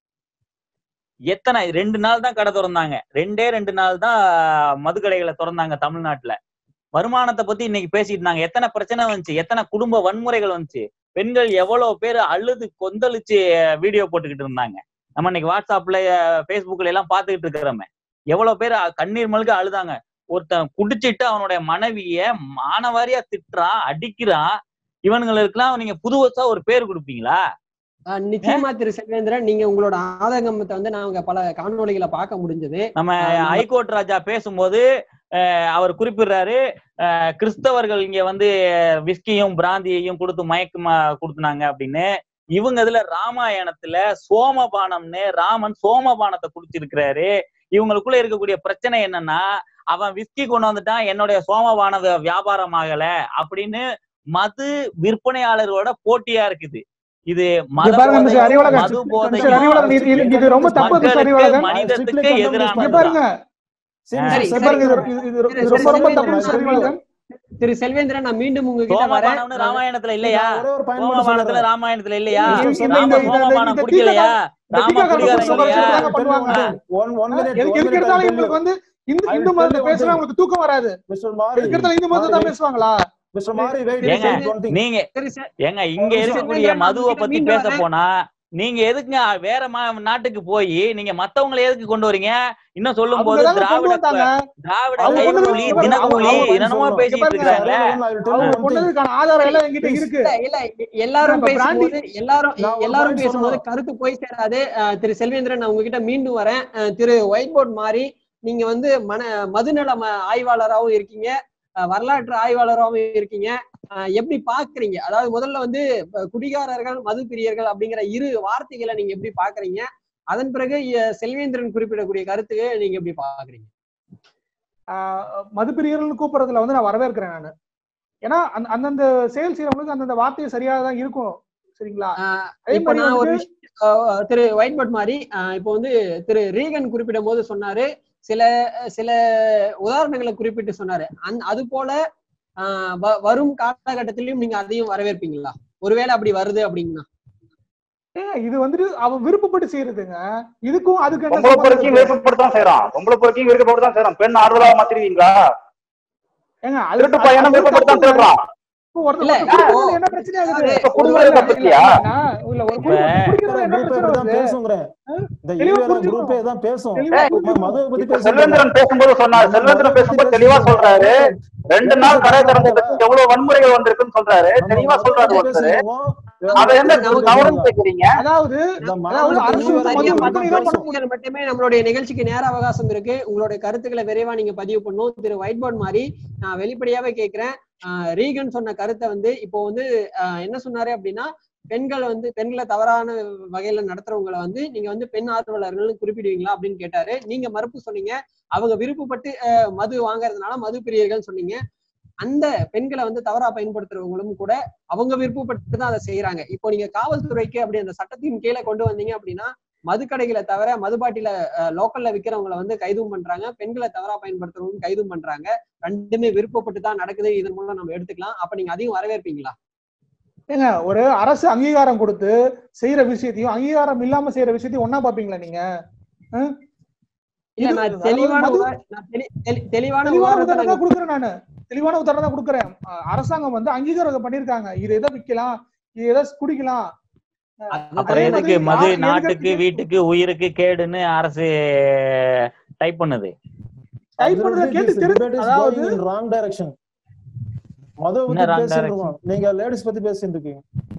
எத்தனை ரெண்டு நாள் தான் கடை திறந்தாங்க ரெண்டே ரெண்டு நாள் தான் மதுக்கடைகளை திறந்தாங்க தமிழ்நாட்டுல வருமானத்தை பத்தி இன்னைக்கு பேசிட்டு இருந்தாங்க எத்தனை பிரச்சனை வந்துச்சு எத்தனை குடும்ப வன்முறைகள் வந்துச்சு பெண்கள் எவ்வளவு பேர் அழுது கொந்தளிச்சு வீடியோ போட்டுக்கிட்டு இருந்தாங்க நம்ம இன்னைக்கு வாட்ஸ்அப்ல ஃபேஸ்புக்ல எல்லாம் பாத்துக்கிட்டு இருக்கிறோமே எவ்வளவு பேர் அ- கண்ணீர் மல்க அழுதாங்க ஒருத்தன் குடிச்சிட்டு அவனுடைய மனைவிய மானவாரியா திட்டுறான் அடிக்கிறான் இவனுங்களுக்கெல்லாம் நீங்க புதுவசா ஒரு பேர் கொடுப்பீங்களா அஹ் நிச்சயமா திரு செல்வேந்திரன் நீங்க உங்களோட ஆதங்கத்தை வந்து நாங்க பல காணொளிகளை பார்க்க முடிஞ்சது நம்ம ஆ, நம்ம- ஹைகோர்ட் ராஜா பேசும்போது அஹ், அவர் குறிப்பிடுறாரு அஹ், கிறிஸ்தவர்கள் இங்க வந்து விஸ்கியும் பிராந்தியையும் கொடுத்து மயக்கமா கொடுத்துனாங்க அப்படின்னு இவங்க இதுல ராமாயணத்துல சோமபானம்னு ராமன் சோமபானத்தை குடிச்சிருக்கிறாரு இவங்களுக்குள்ள இருக்கக்கூடிய பிரச்சனை என்னன்னா அவன் விஸ்கி கொண்டு வந்துட்டான் என்னுடைய சோமபான வி- வியாபாரம் ஆகல அப்படின்னு மது விற்பனையாளர்களோட போட்டியா இருக்குது இது மத இங்க பாருங்க மிஸ்டர் போதையும் அறிவழகன் மது மிஸ்டர் போதையும் அறிவழகன் இது- இது- இது ரொம்ப தப்பு மிஸ்டர் மக்களுக்கு அறிவழகன் மனிதத்துக்கு Strictly இங்க எதிரானது பாருங்க சரி, சரி, இங்க சரி, பாருங்க இது- சரி. இது- இது- இது சரி, ரொம்ப ரொம்ப சரி, தப்பு சரி, மிஸ்டர் சரி. அறிவழகன் திரு செல்வேந்திரன் நான் மீண்டும் உங்ககிட்ட வரேன் சோமபானம்னு ராமாயணத்துல இல்லையா நான் ஒரே ஒரு point மட்டும் சோமபானத்துல சொல்றேன். ராமாயணத்துல இல்லையா இந்த- இந்த- ராம இந்த- இந்த- சோமபானம் இந்த குடிக்கலையா இந்த ராம தீக்காக்காரங்க குடிகாரன் புடிச்ச இல்லையா குறைச்சல் தாங்க பண்ணுவாங்க. One- one minute, எதுக்கு one எதுக்கு minute, எடுத்தாலும் I'll tell இவங்களுக்கு you. வந்து Hindu I will Hindu tell மதத்தை you one பேசினா thing. உங்களுக்கு தூக்கம் வராது Mr. Mari, எதுக்கு எடுத்தாலும் இந்து மதத்தை தான் Mari, பேசுவாங்களா Mr. Mari, wait, ஏங்க, wait, one thing. நீங்க சரி சார் ஏங்க இங்க ஒரு இருக்கக்கூடிய நிமிஷம் மதுவை நான் பத்தி மீண்டும் பேச வரேன். போனா நீங்க எதுக்குங்க வேற மா- நாட்டுக்கு போய் நீங்க மத்தவங்களை எதுக்கு கொண்டு வரீங்க இன்னும் சொல்லும் அவங்க போது தாங்க கொண்டு திராவிட வந்தாங்க திராவிட அவங்க கொண்டு வந்து- கைக்கூலி இவர் தினக்கூலி அவங்க- அவங்க என்னமோ சொல்லணும். பேசிட்டு பாருங்க, இருக்காங்களே I will tell you அவங்க one thing. கொண்டதுக்கான ஆதாரம் எல்லாம் என்கிட்ட Please. இருக்கு இல்ல இல்ல எல்லாரும் இப்ப பேசும்போது எல்லாரும் நான் ஒரு எல்லாரும் point பேசும்போது சொல்லணும். கருத்து போய் சேராது அஹ் திரு செல்வேந்திரன் நான் உங்ககிட்ட மீண்டும் வரேன் அஹ் திரு ஒயிட் போர்ட் மாதிரி நீங்க வந்து மன மதுநல ம- ஆய்வாளராகவும் இருக்கீங்க அஹ் வரலாற்று ஆய்வாளராகவும் இருக்கீங்க அஹ் எப்படி பாக்குறீங்க அதாவது முதல்ல வந்து அஹ் குடிகாரர்கள் மது பிரியர்கள் அப்படிங்கிற இரு வார்த்தைகளை நீங்க எப்படி பாக்குறீங்க அதன் பிறகு அஹ் செல்வேந்திரன் குறிப்பிடக்கூடிய கருத்துக்கு நீங்க எப்படி பாக்குறீங்க ஆஹ் மதுப்பிரியர்கள்னு கூப்பிடுறதுல வந்து நான் வரவேற்கிறேன் நான் ஏன்னா அந்த அந்தந்த செயல் செய்யறவங்களுக்கு அந்தந்த வார்த்தை சரியா தான் இருக்கும் சரிங்களா ஆஹ் அதே இப்ப மாதிரி நான் ஒரு வந்து- விஷயம் ஆஹ் திரு ஒயிட்பட் மாதிரி ஆஹ் இப்போ வந்து திரு ரீகன் குறிப்பிடும் போது சொன்னாரு சில சில உதாரணங்களை குறிப்பிட்டு சொன்னாரு அந் அது போல ஆஹ் வ- வரும் காலகட்டத்திலயும் நீங்க அதையும் வரவேற்பீங்களா ஒருவேளை அப்படி வருது அப்படிங்கன்னா ஏங்க, இது வந்துட்டு அவன் விருப்பப்பட்டு செய்யறதுங்க இதுக்கும் அதுக்கு என்ன பொம்பளை சம்பந்தம் பொறுக்கையும் இருக்கு? விருப்பப்பட்டு செய்யறான் பொம்பளை பொறுக்கையும் விருப்பப்பட்டு தான் செய்யறான் பெண் ஆறுதலா மாத்திருவீங்களா ஏங்க, அது- திருட்டு அது- பையனும் அது விருப்பப்பட்டு தான் தப்புங்க. திருடுறான் இப்போ ஒருத்தர் இல்ல, ஒருத்தர் இப்போ- குடிக்கிறதுல என்ன பிரச்சனை ஆகுது இப்ப குடும்பத்தை இல்ல, பத்தியா? இல்ல, இல்ல, ஒரு இப்ப- குடி- குடிக்கிறதுல என்ன group பிரச்சனை இப்படிதான் வருது? பேசுங்கிறேன். இந்த தெளிவா ஈவேரா புரிஞ்சுக்கணும். group தான் பேசும் தெளிவா ஏய், புரிஞ்சுக்கணும். மதுவை பத்தி இப்ப பேசுறது செல்வேந்திரன் பேசும்போது சொன்னாரு செல்வேந்திரன் பேசும்போது தெளிவா சொல்றாரு ரெண்டு நாள் கடை திறந்ததுக்கு எவ்வளவு வன்முறைகள் வந்திருக்குன்னு சொல்றாரு தெளிவா சொல்றாரு ஒருத்தர் அதை என்ன நமக்கு தவறுன்னு கேக்குறீங்க அதாவது இந்த அதாவது மாணவர்கள் அரசு தெளிவா வந்து தான் மது பேசணும். விற்பனை தான் பண்ண முடியாது மட்டுமே நம்மளுடைய நிகழ்ச்சிக்கு நேர அவகாசம் இருக்கு உங்களுடைய கருத்துக்களை விரைவா நீங்க பதிவு பண்ணும் திரு ஒயிட் போர்ட் மாதிரி நான் வெளிப்படையாவே கேட்கிறேன் ஆஹ் ரீகன் சொன்ன கருத்தை வந்து இப்போ வந்து ஆஹ் என்ன சொன்னாரு அப்படின்னா பெண்கள் வந்து பெண்களை தவறான வகையில நடத்துறவங்களை வந்து நீங்க வந்து பெண் ஆர்வலர்கள்னு குறிப்பிடுவீங்களா அப்படின்னு கேட்டாரு நீங்க மறுப்பு சொன்னீங்க அவங்க விருப்பப்பட்டு ஆஹ் மது வாங்குறதுனால மது பிரியர்கள் சொன்னீங்க அந்த பெண்களை வந்து தவறா பயன்படுத்துறவங்களும் கூட அவங்க விருப்பப்பட்டு தான் அதை செய்யறாங்க இப்போ நீங்க காவல்துறைக்கு அப்படி அந்த சட்டத்தின் கீழே கொண்டு வந்தீங்க அப்படின்னா மதுக்கடைகளை தவிர மதுபாட்டில லோக்கல்ல விக்கிறவங்களை வந்து கைதும் பண்றாங்க பெண்களை தவறா பயன்படுத்துறவங்க கைதும் பண்றாங்க ரெண்டுமே விருப்பப்பட்டு தான் நடக்குது இதன் மூலம் நம்ம எடுத்துக்கலாம் அப்ப நீங்க அதையும் வரவேற்பீங்களா ஏங்க ஒரு அரசு அங்கீகாரம் கொடுத்து செய்யற விஷயத்தையும் அங்கீகாரம் இல்லாம செய்யற விஷயத்தையும் ஒன்னா பாப்பீங்களா நீங்க இல்ல இது- நான் அதாவது தெளிவான மது- உதா- நான் தெளி- தெளி- தெளிவான தெளிவான உதாரணத்தை உதாரணம் நான் தான் கொடுக்குறேன் நானு தெளிவான உதாரணம் தான் கொடுக்குறேன் அஹ் அரசாங்கம் வந்து அங்கீகாரம் பண்ணிருக்காங்க இது எதை விக்கலாம் இது எதை குடிக்கலாம் அது- அப்புறம் அதே எதுக்கு மாதிரி மது எதுக்கு நாட்டுக்கு எடுத்துட்டு- வீட்டுக்கு உயிருக்கு கேடுன்னு அரசு டைப் பண்ணுது டைப் பண்றத Absolutely, கேட்டு this தெரி debate is அதாவது going in wrong direction. மதுவை என்ன பத்தி wrong பேசிட்டு direction? இருக்கோம். நீங்க லேடிஸ் பத்தி பேசிட்டு இருக்கீங்க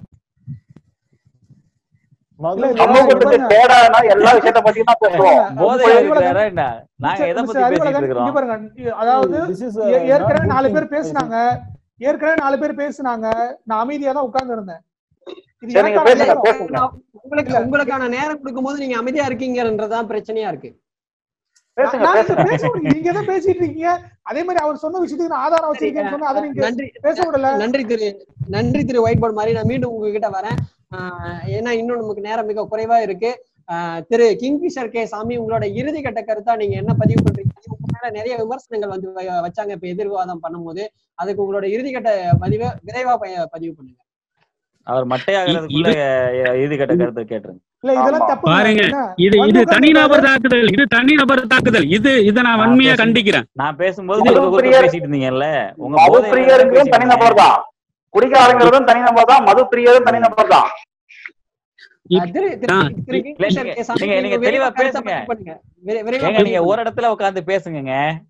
மது இல்ல, சமூகத்துக்கு பாருங்க. கேடானா எல்லா விஷயத்த பத்தியும் தான் பேசுவோம் போதை மிஸ்டர் இருக்கிறாரா என்ன நாங்க மிஸ்டர் எதை மிஸ்டர் பத்தி பேசிட்டு அறிவழகன், இருக்கிறோம் இங்க பாருங்க அதாவது This is, uh, ஏ- ஏற்கனவே not நாலு good பேர் thing, I பேசுனாங்க ஏற்கனவே நாலு பேர் பேசுனாங்க நான் அமைதியா தான் உட்கார்ந்து இருந்தேன் இது சரி, நீங்க எனக்கான பேசுங்க, நேரம். பேசுங்க. உங்களுக்கு உங்களுக்கான நேரம் கொடுக்கும்போது நீங்க அமைதியா இருக்கீங்கன்றதுதான் பிரச்சனையா இருக்கு பேசுங்க நான் பேசுங்க இங்க பேச விடுங்க. நீங்க தான் பேசிட்டு இருக்கீங்க அதே மாதிரி அவர் சொன்ன விஷயத்துக்கு நான் ஆதாரம் வச்சிருக்கேன்னு சொன்னா அதை நீங்க நன்றி பேச விடல நன்றி திரு நன்றி திரு ஒயிட் போர்ட் மாதிரி நான் மீண்டும் உங்ககிட்ட வரேன் ஆஹ் ஏன்னா இன்னும் நமக்கு நேரம் மிக குறைவா இருக்கு ஆஹ் திரு கிங்ஃபிஷர் கே சாமி உங்களோட இறுதி கட்ட கருத்தா நீங்க என்ன பதிவு பண்றீங்க உங்க மேல நிறைய விமர்சனங்கள் வந்து வ- வச்சாங்க இப்ப எதிர்வாதம் பண்ணும்போது அதுக்கு உங்களோட இறுதி கட்ட பதிவை விரைவா ப- பதிவு பண்ணுங்க அவர் மட்டையாகிறதுக்குள்ள இது கட்ட கருத்து கேட்டுருங்க இல்ல இதெல்லாம் ஆமா. தப்பு பாருங்க, என்ன? இது வந்து இது உட்கார்ந்து தனிநபர் தாக்குதல் இது தனிநபர் தாக்குதல் இது இதை நான் நான் வன்மையா பேசுறேன். கண்டிக்கிறேன் நான் பேசும்போது இது குறுக்க குறுக்க பிரியர் பேசிட்டு இருந்தீங்கல்ல உங்க மது போதை பிரியருங்கிறதும் தனிநபர் தான் குடிக்காரங்கிறதும் தனிநபர் தான் மது பிரியரும் தனிநபர் தான் ஆஹ் திரு திரு ஆ, திரு கிங்ஃபிஷர் கே சாமி நீங்க- நீங்க நீங்க விரைவா தெளிவா கருத்தை பேசுங்க. பதிவு பண்ணுங்க விரை- விரைவா ஏங்க பதிவு நீங்க பண்ணுங்க. ஒரு இடத்துல உட்கார்ந்து பேசுங்கங்க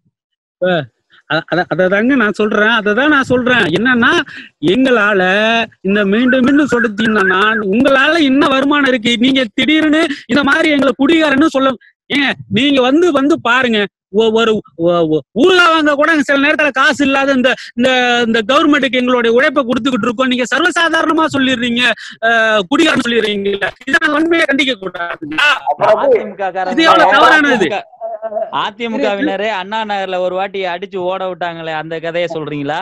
அததாங்க நான் சொல்றேன் அததான் நான் சொல்றேன் என்னன்னா எங்களால இந்த மீண்டும் மீண்டும் சொல்லிட்டீங்கன்னா உங்களால என்ன வருமானம் இருக்கு நீங்க திடீர்னு இந்த மாதிரி எங்களை குடிகாரன்னு சொல்ல ஏங்க நீங்க வந்து வந்து பாருங்க ஒ- ஒரு ஒ- ஒ- ஊறுகாய் வாங்க கூட சில நேரத்துல காசு இல்லாத இந்த இந்த இந்த கவர்மெண்ட்டுக்கு எங்களுடைய உழைப்பை கொடுத்துக்கிட்டு இருக்கோம் நீங்க சர்வசாதாரணமா சொல்லிடுறீங்க அஹ், குடிகாரன் சொல்லிடுறீங்க இதை நான் உண்மையை கண்டிக்க கூடாதுங்களா அப்புறம் அதிமுக இது எவ்வளவு தவறானது? அதிமுகவினரே அண்ணா நகர்ல ஒரு வாட்டி அடிச்சு ஓட விட்டாங்களே அந்த கதையை சொல்றீங்களா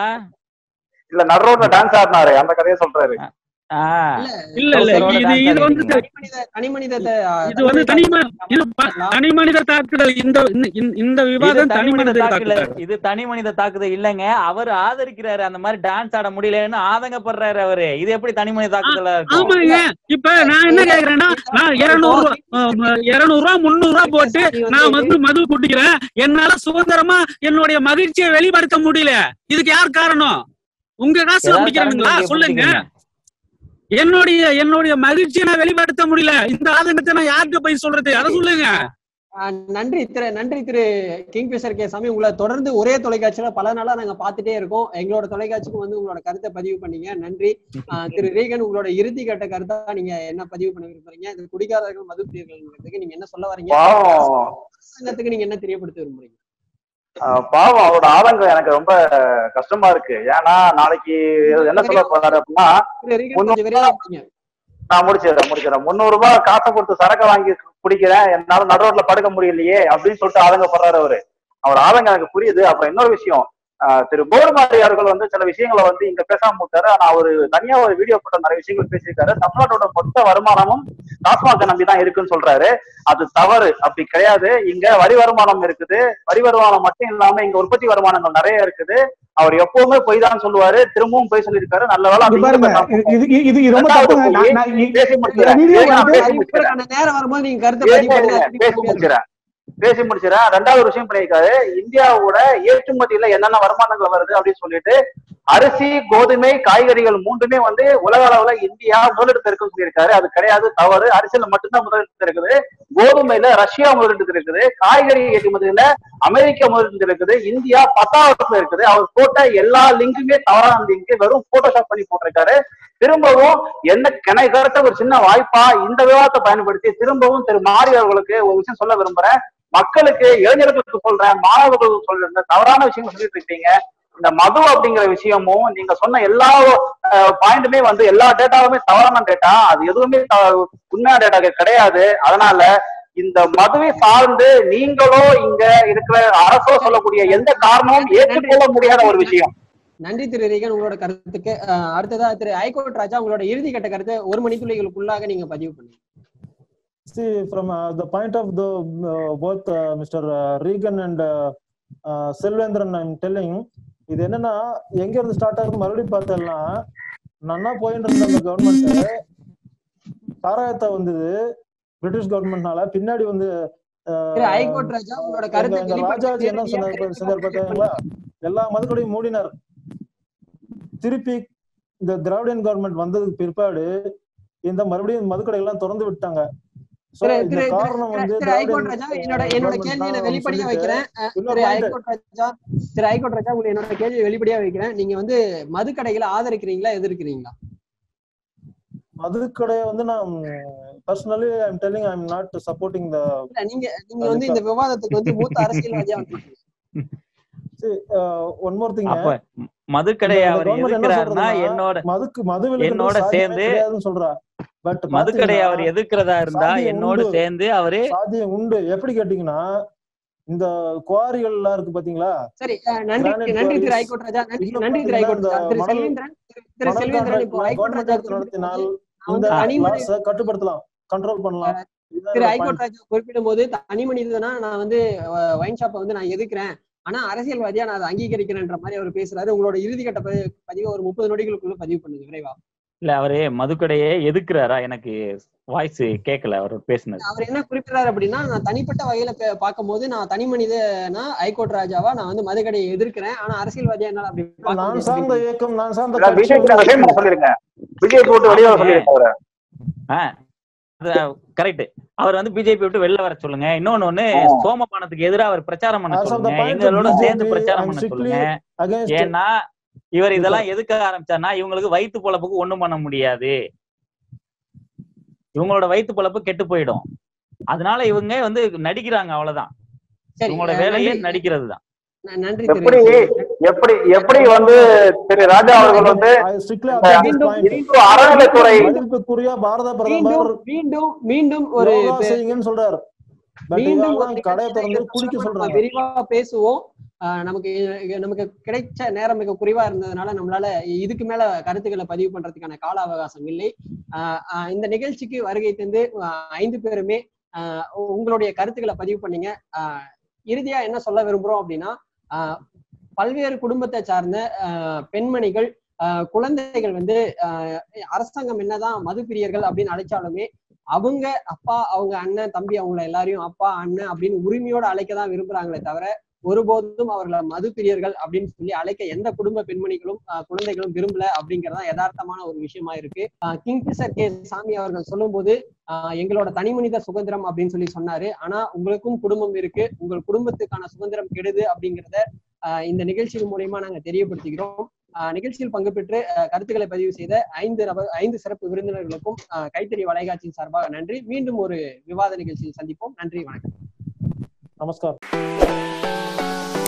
இல்ல நடு ரோட்ல டான்ஸ் ஆடினாரு அந்த கதையை சொல்றாரு ஆ, இல்ல இல்ல கௌசரோட இது dance இது வந்து ஆடிட்டீங்க. தனிமனித தனிமனித ஆஹ், இது வந்து தனிம இது ப- தனி மனித தாக்குதல் இந்த இந்த- இந்த- இந்த இது விவாதம் தனி தனி மனித மனித தாக்குதல் தாக்குதல் இது தனி மனித தாக்குதல் இல்லைங்க அவர் ஆதரிக்கிறாரு அந்த மாதிரி டான்ஸ் ஆட முடியலன்னு ஆதங்கப்படுறாரு அவரு இது எப்படி தனி மனித தாக்குதலா இருக்கும் ஆமாங்க இப்ப நான் என்ன கேக்குறேன்னா நான் இருநூறு இருநூறு ரூபா முந்நூறு ரூபா போட்டு நான் வந்து மது குடிக்கிறேன் என்னால சுதந்திரமா என்னுடைய மகிழ்ச்சியை வெளிப்படுத்த முடியல இதுக்கு யார் காரணம் உங்க காசுல ஏதாவது குடிக்கிறீங்களா கரண்ட் சொல்லுங்க பிடிச்சிக்கங்க. என்னுடைய என்னுடைய மகிழ்ச்சியை நான் வெளிப்படுத்த முடியல இந்த ஆதங்கத்தை நான் யார்கிட்ட போய் சொல்றது அதை சொல்லுங்க ஆஹ் நன்றி திரு நன்றி திரு கிங்ஃபிஷர் கே சாமி உங்களை தொடர்ந்து ஒரே தொலைக்காட்சியில பல நாளா நாங்க பார்த்துட்டே இருக்கோம் எங்களோட தொலைக்காட்சிக்கும் வந்து உங்களோட கருத்தை பதிவு பண்ணீங்க நன்றி ஆஹ் திரு ரீகன் உங்களோட இறுதி கட்ட கருத்தா நீங்க என்ன பதிவு பண்ண விரும்புறீங்க இந்த குடிகாரர்கள் மது பிரியர்களுக்கு நீங்க என்ன சொல்ல வரீங்க பாவம் அரசாங்கத்துக்கு நீங்க என்ன தெரியப்படுத்த விரும்புறீங்க ஆஹ் பாவம் அவரோட ஆதங்கம் எனக்கு ரொம்ப கஷ்டமா இருக்கு ஏன்னா நாளைக்கு என்ன சொல்ல போறாரு அப்படின்னா திரு ரீகன் கொஞ்சம் விரைவா முடிங்க. நான் முடிச்சிடறேன் முடிச்சிடறேன் முந்நூறு ரூபாய் காசை கொடுத்து சரக்கு வாங்கி குடிக்கிறேன் என்னால நடு ரோட்ல படுக்க முடியலையே அப்படின்னு சொல்லிட்டு ஆதங்கப்படுறாரு அவரு அவர் ஆதங்கம் எனக்கு புரியுது அப்புறம் இன்னொரு விஷயம் ஆஹ் திரு போர்மாரி அவர்கள் வந்து சில விஷயங்களை வந்து இங்க பேசாம விட்டாரு ஆனா அவரு தனியா ஒரு வீடியோ போட்ட நிறைய விஷயங்கள் பேசியிருக்காரு தமிழ்நாட்டோட மொத்த வருமானமும் டாஸ்மாக நம்பி தான் இருக்குன்னு சொல்றாரு அது தவறு அப்படி கிடையாது இங்க வரி வருமானம் இருக்குது வரி வருமானம் மட்டும் இல்லாம இங்க உற்பத்தி வருமானங்கள் நிறைய இருக்குது அவர் எப்பவுமே பொய் தான் சொல்லுவாரு திரும்பவும் பொய் சொல்லியிருக்காரு நல்ல வேளை இது அந்த பாருங்க ஈடுபட்ட இது இது- இது இது ரொம்ப தப்புங்க நான்- நான் இ- பேசி முடிக்கிறேன் வீடியோ ஏங்க, நான் வந்து பேசி முடிக்கிறேன் அதுக்கான நேரம் வரும்போது நீங்க கருத்தை ஏங்க, பதிவு ஏங்க, பண்ணுங்க பேசி முடிக்கிறேன் பேசி முடிச்சிடறேன் ரெண்டாவது ஒரு விஷயம் பண்ணியிருக்காரு இந்தியாவோட ஏற்றுமதியில என்னென்ன வருமானங்கள் வருது அப்படின்னு சொல்லிட்டு அரிசி கோதுமை காய்கறிகள் மூன்றுமே வந்து உலக அளவுல இந்தியா முதலிடத்தில் இருக்குன்னு சொல்லியிருக்காரு அது கிடையாது தவறு அரிசியில மட்டும்தான் முதலிடத்தில் இருக்குது கோதுமையில ரஷ்யா முதலிடத்தில் இருக்குது காய்கறி ஏற்றுமதியில அமெரிக்கா முதலிடத்தில் இருக்குது இந்தியா பத்தாவது இருக்குது அவர் போட்ட எல்லா லிங்குமே தவறான லிங்க் வெறும் போட்டோஷாப் பண்ணி போட்டிருக்காரு திரும்பவும் என்ன கிணக்கறத்த ஒரு சின்ன வாய்ப்பா இந்த விவாதத்தை பயன்படுத்தி திரும்பவும் திரு மாரி அவர்களுக்கு ஒரு விஷயம் சொல்ல விரும்புறேன் மக்களுக்கு இளைஞர்களுக்கு சொல்றேன் மாணவர்களுக்கு சொல்றேன் தவறான விஷயங்கள் சொல்லிட்டு இருக்கீங்க இந்த மது அப்படிங்கிற விஷயமும் நீங்க சொன்ன எல்லா பாயிண்ட்டுமே வந்து எல்லா டேட்டாவுமே தவறான டேட்டா அது எதுவுமே த- உண்மையான டேட்டா கிடையாது அதனால இந்த மதுவை சார்ந்து நீங்களோ இங்க இருக்கிற அரசோ சொல்லக்கூடிய எந்த காரணமும் ஏற்றுக்கொள்ள முடியாத ஒரு விஷயம் நன்றி திரு ரீகன் உங்களோட கருத்துக்கு அஹ், அடுத்ததா திரு ஐகோட் ராஜா உங்களோட இறுதி கட்ட கருத்தை ஒரு மணித்துளிகளுக்குள்ளாக நீங்க பதிவு பண்ணுங்க See, from uh, the point of the uh, both uh, Mr. Regan and uh, uh, Selvendran, I'm telling, இது என்னன்னா எங்க இருந்து ஸ்டார்ட் ஆகுது மறுபடியும் பார்த்தேன்னா நன்னா போயிட்டு இருந்த அந்த கவர்மெண்ட் சாராயத்தை வந்தது பிரிட்டிஷ் கவர்மெண்ட்னால பின்னாடி வந்து uh, திரு ஐகோட் ராஜா உங்களோட எங்க கருத்தை எங்க ராஜாஜி என்ன சொன்னார் சொன்னார் பார்த்தீங்களா எல்லா மதுக்கடையும் மூடினார் திருப்பி இந்த திராவிடன் கவர்மெண்ட் வந்ததுக்கு பிற்பாடு இந்த மறுபடியும் மதுக்கடை எல்லாம் திறந்து விட்டாங்க So, திரு இந்த திரு காரணம் திரு- வந்து திரு ஐகோட் ராஜா திராவிடன் என்னோட என்னோட government கேள்வியை நான் தான் வெளிப்படையா சொல்லிட்டு, வைக்கிறேன் அஹ், இன்னொரு திரு point. ஐகோட் ராஜா திரு ஐகோட் ராஜா உங்களுக்கு என்னோட கேள்வியை வெளிப்படையா வைக்கிறேன் நீங்க வந்து மதுக்கடைகளை ஆதரிக்கிறீங்களா எதிர்க்கிறீங்களா மதுக்கடையை வந்து நான் personally I'm telling I'm not supporting the இல்ல நீங்க நீங்க வந்து இந்த விவாதத்துக்கு வந்து மூத்த அரசியல்வாதியா வந்திருக்கீங்க ஒன் மோர் திங் அப்ப மதுக்கடையை அவர் எதிர்க்கிறாருன்னா என்னோட மதுக்கு மது என்னோட சேர்ந்து கிடையாதுன்னு சொல்றா பட் மதுக்கடையை அவர் எதிர்க்கிறதா இருந்தா சாத்தியம் என்னோட உண்டு. சேர்ந்து அவரு சாத்தியம் உண்டு எப்படி கேட்டீங்கன்னா இந்த குவாரிகள் எல்லாம் இருக்கு பாத்தீங்களா சரி அஹ், நன்றி Granite நன்றி திரு quarries. ஐகோட் ராஜா நன்றி இன்னும் நன்றி திரு ஐகோட் ராஜா திரு மணல் செல்வேந்திரன் திரு- திரு மணல் செல்வேந்திரன் இப்போ கான்ட்ராக்ட் ஐகோட் ராஜா கவர்மெண்ட் நடத்தினால் நான் இந்த வந்து தனி மனித லாஸ கட்டுப்படுத்தலாம் கண்ட்ரோல் பண்ணலாம் இதுதான் திரு என்னோட ஐகோட் point. ராஜா குறிப்பிடும் போது தனி மனிதனா நான் வந்து ஒயின் ஷாப்பை வந்து நான் எதிர்க்கிறேன் ஆனா அரசியல்வாதியா நான் அதை அங்கீகரிக்கிறேன்ற மாதிரி அவர் பேசுறாரு உங்களோட இறுதிக்கட்ட பதி- பதிவை ஒரு முப்பது நொடிகளுக்குள்ள பதிவு பண்ணுங்க விரைவா இல்ல அவரு மதுக்கடையே எதுக்குறாரா எனக்கு வாய்ஸ் கேட்கல அவர் பேசுனது அவர் என்ன குறிப்பிடுறாரு அப்படின்னா நான் தனிப்பட்ட வகையில பே- பார்க்கும்போது நான் தனி மனிதனா ஐகோட் ராஜாவா நான் வந்து மதுக்கடையை எதிர்க்கிறேன் ஆனா அரசியல்வாதியா என்னால அப்படி பார்க்க நான் முடியாது சார்ந்த இயக்கம் நான் சார்ந்த பிஜேபி கட்சி விஷயம் பண்ண சொல்லிருங்க பிஜேபி விட்டு வெளியே வர சொல்லிருக்காரு கரெக்ட் அவர் வந்து பிஜேபி விட்டு வெளில வர சொல்லுங்க இன்னொன்னு ஒண்ணு ஆ. சோமபானத்துக்கு எதிரா அவர் பிரச்சாரம் பண்ண As of the சொல்லுங்க point of எங்களோட சேர்ந்து BJP, பிரச்சாரம் I'm பண்ண strictly சொல்லுங்க against ஏன்னா இவர் இதெல்லாம் எதுக்க ஆரம்பிச்சார்னா இவங்களுக்கு வயிற்று பொழப்புக்கு ஒண்ணும் பண்ண முடியாது இவங்களோட வயிற்று பொழப்பு கெட்டு போயிடும் அதனால இவங்க வந்து நடிக்கிறாங்க அவ்வளவுதான் சரி இவங்களோட அஹ், வேலையே நன்றி நடிக்கிறது தான் ந- நன்றி எப்படி திரு எப்படி எப்படி வந்து திரு ராஜா அவர்கள் வந்து I strictly இந்த object this மீண்டும் point. இந்து அறநிலைத்துறை மதிப்புக்குரிய பாரத பிரதமர் மீண்டும் மீண்டும் மீண்டும் ஒரு யோகா பே- செய்யுங்கன்னு சொல்றாரு பட் மீண்டும் ஒரு இவெல்லாம் கடையை நிகழ்ச்சியில திறந்து இந்த குடிக்க விஷயம் நம்ம சொல்றாங்க விரிவா பேசுவோம் ஆஹ் நமக்கு இ- நமக்கு கிடைச்ச நேரம் மிக குறைவா இருந்ததுனால நம்மளால இதுக்கு மேல கருத்துக்களை பதிவு பண்றதுக்கான கால அவகாசம் இல்லை ஆஹ் ஆஹ் இந்த நிகழ்ச்சிக்கு வருகை தந்து ஆஹ் ஐந்து பேருமே ஆஹ் உ- உங்களுடைய கருத்துக்களை பதிவு பண்ணீங்க ஆஹ் இறுதியா என்ன சொல்ல விரும்புறோம் அப்படின்னா ஆஹ் பல்வேறு குடும்பத்தை சார்ந்த ஆஹ் பெண்மணிகள் ஆஹ் குழந்தைகள் வந்து ஆஹ் அரசாங்கம் என்னதான் மது பிரியர்கள் அப்படின்னு அழைச்சாலுமே அவங்க அப்பா அவங்க அண்ணன் தம்பி அவங்கள எல்லாரையும் அப்பா அண்ணன் அப்படின்னு உரிமையோட அழைக்க தான் விரும்புறாங்களே தவிர ஒருபோதும் அவர்களை மது பிரியர்கள் அப்படின்னு சொல்லி அழைக்க எந்த குடும்ப பெண்மணிகளும் ஆஹ் குழந்தைகளும் விரும்பல அப்படிங்கறதா யதார்த்தமான ஒரு விஷயமா இருக்கு ஆஹ் கிங்பிஷர் கே சாமி அவர்கள் சொல்லும்போது ஆஹ் எங்களோட தனி மனித சுதந்திரம் அப்படின்னு சொல்லி சொன்னாரு ஆனா உங்களுக்கும் குடும்பம் இருக்கு உங்கள் குடும்பத்துக்கான சுதந்திரம் கெடுது அப்படிங்கிறத ஆஹ் இந்த நிகழ்ச்சியின் மூலியமா நாங்க தெரியப்படுத்திக்கிறோம் ஆஹ் நிகழ்ச்சியில் பங்கு பெற்று ஆஹ் கருத்துக்களை பதிவு செய்த ஐந்து ரப- ஐந்து சிறப்பு விருந்தினர்களுக்கும் ஆஹ் கைத்தறி வலைகாட்சியின் சார்பாக நன்றி மீண்டும் ஒரு விவாத நிகழ்ச்சியில் சந்திப்போம் நன்றி வணக்கம் நமஸ்கார்